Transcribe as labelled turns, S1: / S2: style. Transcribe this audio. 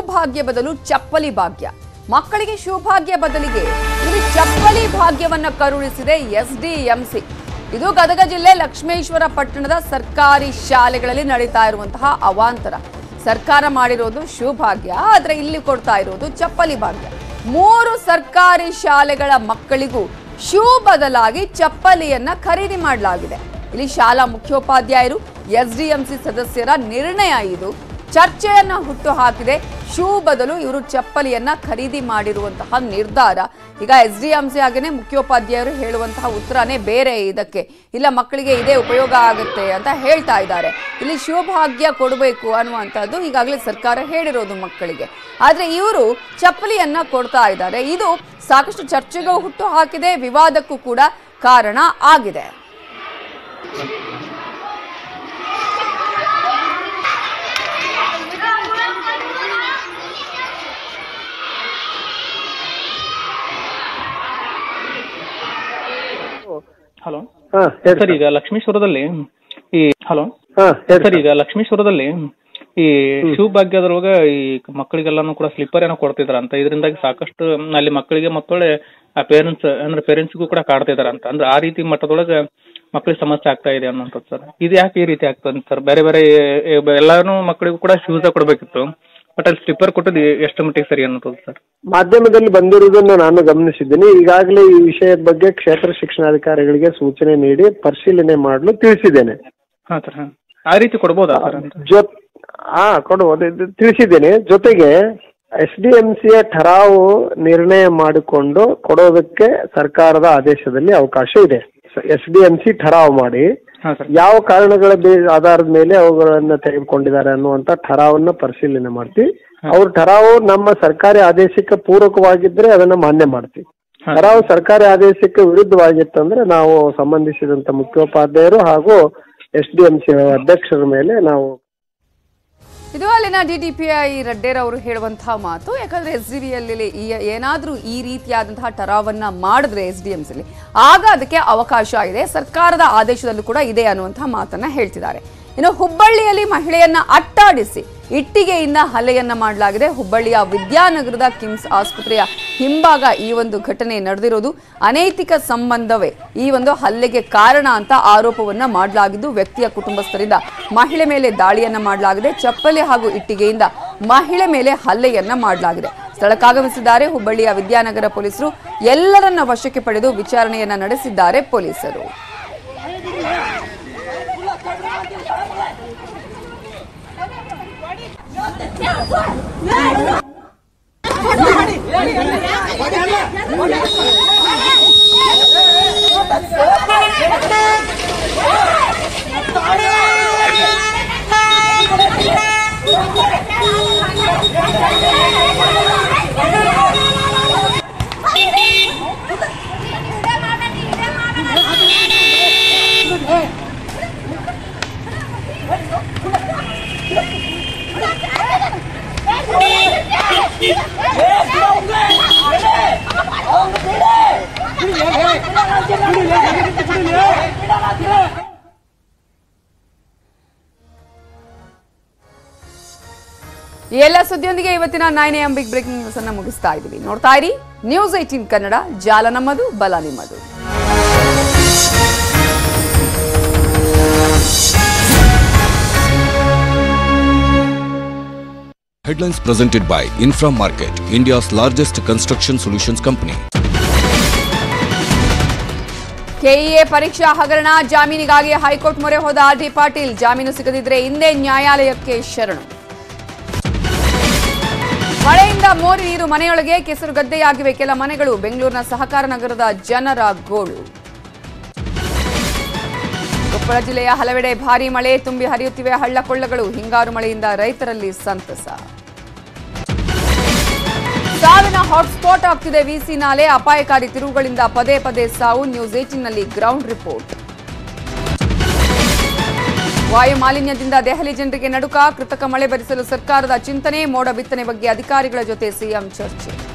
S1: ಭಾಗ್ಯ ಬದಲು ಚಪ್ಪಲಿ ಭಾಗ್ಯ ಮಕ್ಕಳಿಗೆ ಶಿವಭಾಗ್ಯ ಬದಲಿಗೆ ಇದು ಚಪ್ಪಲಿ ಭಾಗ್ಯವನ್ನ ಕರುಣಿಸಿದೆ ಎಸ್ಡಿಎಂಸಿ ಇದು ಗದಗ ಜಿಲ್ಲೆ ಲಕ್ಷ್ಮೇಶ್ವರ ಪಟ್ಟಣದ ಸರ್ಕಾರಿ ಶಾಲೆಗಳಲ್ಲಿ ನಡೀತಾ ಇರುವಂತಹ ಅವಾಂತರ ಸರ್ಕಾರ ಮಾಡಿರೋದು ಶಿವಭಾಗ್ಯ ಆದ್ರೆ ಇಲ್ಲಿ ಕೊಡ್ತಾ ಇರೋದು ಚಪ್ಪಲಿ ಭಾಗ್ಯ ಮೂರು ಸರ್ಕಾರಿ ಶಾಲೆಗಳ ಮಕ್ಕಳಿಗೂ ಶೂ ಬದಲಾಗಿ ಚಪ್ಪಲಿಯನ್ನ ಖರೀದಿ ಮಾಡಲಾಗಿದೆ ಇಲ್ಲಿ ಶಾಲಾ ಮುಖ್ಯೋಪಾಧ್ಯಾಯರು ಎಸ್ಡಿಎಂಸಿ ಸದಸ್ಯರ ನಿರ್ಣಯ ಇದು ಚರ್ಚೆಯನ್ನ ಹುಟ್ಟು ಹಾಕಿದೆ ಶೂ ಬದಲು ಇವರು ಚಪ್ಪಲಿಯನ್ನ ಖರೀದಿ ಮಾಡಿರುವಂತಹ ನಿರ್ಧಾರ ಈಗ ಎಸ್ ಡಿ ಎಂ ಸಿ ಹಾಗೇನೆ ಮುಖ್ಯೋಪಾಧ್ಯಾಯರು ಹೇಳುವಂತಹ ಉತ್ತರನೇ ಬೇರೆ ಇದಕ್ಕೆ ಇಲ್ಲ ಮಕ್ಕಳಿಗೆ ಇದೇ ಉಪಯೋಗ ಆಗುತ್ತೆ ಅಂತ ಹೇಳ್ತಾ ಇದ್ದಾರೆ ಇಲ್ಲಿ ಶಿವಭಾಗ್ಯ ಕೊಡಬೇಕು ಅನ್ನುವಂಥದ್ದು ಈಗಾಗಲೇ ಸರ್ಕಾರ ಹೇಳಿರೋದು ಮಕ್ಕಳಿಗೆ ಆದ್ರೆ ಇವರು ಚಪ್ಪಲಿಯನ್ನ ಕೊಡ್ತಾ ಇದ್ದಾರೆ ಇದು ಸಾಕಷ್ಟು ಚರ್ಚೆಗೂ ಹುಟ್ಟು ಹಾಕಿದೆ ವಿವಾದಕ್ಕೂ ಕೂಡ ಕಾರಣ ಆಗಿದೆ
S2: ಹಲೋ
S3: ಹಾ ಹೇಳಿ
S2: ಸರ್ ಈಗ ಲಕ್ಷ್ಮೀಶ್ವರದಲ್ಲಿ ಈ ಹಲೋ
S3: ಹಾ ಹೇಳಿ
S2: ಸರ್ ಈಗ ಲಕ್ಷ್ಮೀಶ್ವರದಲ್ಲಿ ಈ ಶಿವಭಾಗ್ಯದೊಳಗ ಈ ಮಕ್ಕಳಿಗೆಲ್ಲಾನು ಕೂಡ ಸ್ಲಿಪ್ಪರ್ ಏನೋ ಕೊಡ್ತಿದಾರ ಅಂತ ಇದರಿಂದಾಗಿ ಸಾಕಷ್ಟು ಅಲ್ಲಿ ಮಕ್ಕಳಿಗೆ ಮತ್ತೊಳ್ಳೆ ಆ ಪೇರೆಂಟ್ಸ್ ಅಂದ್ರೆ ಪೇರೆಂಟ್ಸ್ಗೂ ಕೂಡ ಕಾಡ್ತಿದಾರ ಅಂತ ಅಂದ್ರೆ ಆ ರೀತಿ ಮಟ್ಟದೊಳಗೆ ಮಕ್ಕಳಿಗೆ ಸಮಸ್ಯೆ ಆಗ್ತಾ ಇದೆ ಅನ್ನೋಂಥದ್ದು ಸರ್ ಇದು ಯಾಕೆ ಈ ರೀತಿ ಆಗ್ತದೆ ಸರ್ ಬೇರೆ ಬೇರೆ ಏ- ಏ- ಎಲ್ಲಾನು ಮಕ್ಕಳಿಗೂ ಕೂಡ ಶೂಸ ಕೊಡಬೇಕಿತ್ತು ಬಟ್ ಅಲ್ಲಿ ಸ್ಲಿಪ್ಪರ್ ಕೊಟ್ಟದ್ದು ಎಷ್ಟು ಮಟ್ಟಿಗೆ ಸರಿ ಅನ್ನೋದು ಸರ್
S3: ಮಾಧ್ಯಮದಲ್ಲಿ ಬಂದಿರುವುದನ್ನು ನಾನು ಗಮನಿಸಿದ್ದೀನಿ ಈಗಾಗಲೇ ಈ ವಿಷಯದ ಬಗ್ಗೆ ಕ್ಷೇತ್ರ ಶಿಕ್ಷಣಾಧಿಕಾರಿಗಳಿಗೆ ಸೂಚನೆ ನೀಡಿ ಪರಿಶೀಲನೆ ಮಾಡಲು ತಿಳಿಸಿದ್ದೇನೆ
S2: ಹಾಂ ಸರ್ ಹಾಂ ಆ ರೀತಿ ಕೊಡ್ಬೋದಾ ಸರ್ ಅಂತ
S3: ಜೊತ್ ಹಾ ಕೊಡುವುದು ಇದು ತಿಳಿಸಿದ್ದೇನೆ ಜೊತೆಗೆ ಎಸ್ ಡಿ ಎಂ ಸಿಯ ಠರಾವು ನಿರ್ಣಯ ಮಾಡಿಕೊಂಡು ಕೊಡೋದಕ್ಕೆ ಸರ್ಕಾರದ ಆದೇಶದಲ್ಲಿ ಅವಕಾಶ ಇದೆ ಎಸ್ ಡಿ ಎಂ ಸಿ ಠರಾವು ಮಾಡಿ
S2: ಹಾಂ ಸರ್
S3: ಯಾವ ಕಾರಣಗಳ ಬೇ- ಆಧಾರದ ಮೇಲೆ ಅವುಗಳನ್ನ ತೆಗೆದುಕೊಂಡಿದ್ದಾರೆ ಅನ್ನುವಂತ ಠರಾವನ್ನ ಪರಿಶೀಲನೆ ಮಾಡ್ತೀವಿ ಅವ್ರ ಠರಾವು ನಮ್ಮ ಸರ್ಕಾರಿ ಆದೇಶಕ್ಕೆ ಪೂರಕವಾಗಿದ್ರೆ ಅದನ್ನ ಮಾನ್ಯ ಮಾಡ್ತೀವಿ
S2: ಹಾಂ.
S3: ಠರಾವು ಸರ್ಕಾರಿ ಆದೇಶಕ್ಕೆ ವಿರುದ್ಧವಾಗಿತ್ತಂದ್ರೆ ನಾವು ಸಂಬಂಧಿಸಿದಂತ ಮುಖ್ಯೋಪಾಧ್ಯಾಯರು ಹಾಗೂ ಎಸ್ ಡಿ ಎಂ ಸಿ ಅಧ್ಯಕ್ಷರ ಮೇಲೆ ನಾವು
S1: ಇದು ಅಲ್ಲಿನ ಡಿಡಿಪಿಐ ರಡ್ಡೇರ್ ಅವರು ಹೇಳುವಂತಹ ಮಾತು ಯಾಕಂದ್ರೆ ಎಸ್ ಡಿ ಬಿಯಲ್ಲಿ ಏನಾದರೂ ಈ ರೀತಿಯಾದಂತಹ ಟರಾವನ್ನ ಮಾಡಿದ್ರೆ ಎಸ್ ಡಿ ಎಮ್ಸಲ್ಲಿ ಆಗ ಅದಕ್ಕೆ ಅವಕಾಶ ಇದೆ ಸರ್ಕಾರದ ಆದೇಶದಲ್ಲೂ ಕೂಡ ಇದೆ ಅನ್ನುವಂತಹ ಮಾತನ್ನ ಹೇಳ್ತಿದ್ದಾರೆ ಇನ್ನು ಹುಬ್ಬಳ್ಳಿಯಲ್ಲಿ ಮಹಿಳೆಯನ್ನ ಅಟ್ಟಾಡಿಸಿ ಇಟ್ಟಿಗೆಯಿಂದ ಹಲ್ಲೆಯನ್ನ ಮಾಡಲಾಗಿದೆ ಹುಬ್ಬಳ್ಳಿಯ ವಿದ್ಯಾನಗರದ ಕಿಮ್ಸ್ ಆಸ್ಪತ್ರೆಯ ಹಿಂಭಾಗ ಈ ಒಂದು ಘಟನೆ ನಡೆದಿರೋದು ಅನೈತಿಕ ಸಂಬಂಧವೇ ಈ ಒಂದು ಹಲ್ಲೆಗೆ ಕಾರಣ ಅಂತ ಆರೋಪವನ್ನ ಮಾಡಲಾಗಿದ್ದು ವ್ಯಕ್ತಿಯ ಕುಟುಂಬಸ್ಥರಿಂದ ಮಹಿಳೆ ಮೇಲೆ ದಾಳಿಯನ್ನ ಮಾಡಲಾಗಿದೆ ಚಪ್ಪಲಿ ಹಾಗೂ ಇಟ್ಟಿಗೆಯಿಂದ ಮಹಿಳೆ ಮೇಲೆ ಹಲ್ಲೆಯನ್ನ ಮಾಡಲಾಗಿದೆ ಸ್ಥಳಕ್ಕಾಗಮಿಸಿದ್ದಾರೆ ಹುಬ್ಬಳ್ಳಿಯ ವಿದ್ಯಾನಗರ ಪೊಲೀಸರು ಎಲ್ಲರನ್ನ ವಶಕ್ಕೆ ಪಡೆದು ವಿಚಾರಣೆಯನ್ನ ನಡೆಸಿದ್ದಾರೆ ಪೊಲೀಸರು ಈ ಎಲ್ಲ ಸುದ್ದಿಯೊಂದಿಗೆ ಇವತ್ತಿನ nine M big breaking news ಅನ್ನ ಮುಗಿಸ್ತಾ ಇದ್ದೀವಿ ನೋಡ್ತಾ ಇರಿ ನ್ಯೂಸ್ ಏಟೀನ್ ಕನ್ನಡ ಜಾಲ ನಮ್ಮದು ಬಲ ನಿಮ್ಮದು
S4: Headlines presented by Infra Market, India's largest construction solutions company.
S1: KEA ಪರೀಕ್ಷಾ ಹಗರಣ ಜಾಮೀನಿಗಾಗಿ ಹೈಕೋರ್ಟ್ ಮೊರೆ ಹೋದ ಆರ್ ಡಿ ಪಾಟೀಲ್ ಜಾಮೀನು ಸಿಗದಿದ್ರೆ ಹಿಂದೆ ನ್ಯಾಯಾಲಯಕ್ಕೆ ಶರಣು ಮಳೆಯಿಂದ ಮೋರಿ ನೀರು ಮನೆಯೊಳಗೆ ಕೆಸರು ಗದ್ದೆಯಾಗಿವೆ ಕೆಲ ಮನೆಗಳು ಬೆಂಗಳೂರಿನ ಸಹಕಾರ ನಗರದ ಜನರ ಗೋಳು ಕೊಪ್ಪಳ ಜಿಲ್ಲೆಯ ಹಲವೆಡೆ ಭಾರೀ ಮಳೆ ತುಂಬಿ ಹರಿಯುತ್ತಿವೆ ಹಳ್ಳ ಕೊಳ್ಳಗಳು ಹಿಂಗಾರು ಮಳೆಯಿಂದ ರೈತರಲ್ಲಿ ಸಂತಸ ಸಾವಿನ ಹಾಟ್ಸ್ಪಾಟ್ ಆಗ್ತಿದೆ ವಿಸಿ ನಾಲೆ ಅಪಾಯಕಾರಿ ತಿರುವುಗಳಿಂದ ಪದೇ ಪದೇ ಸಾವು ನ್ಯೂಸ್ ಏಟಿನ್ನಲ್ಲಿ ಗ್ರೌಂಡ್ ರಿಪೋರ್ಟ್ ವಾಯು ಮಾಲಿನ್ಯದಿಂದ ದೆಹಲಿ ಜನರಿಗೆ ನಡುಕ ಕೃತಕ ಮಳೆ ಭರಿಸಲು ಸರ್ಕಾರದ ಚಿಂತನೆ ಮೋಡ ಬಿತ್ತನೆ ಬಗ್ಗೆ ಅಧಿಕಾರಿಗಳ ಜೊತೆ ಸಿಎಂ ಚರ್ಚೆ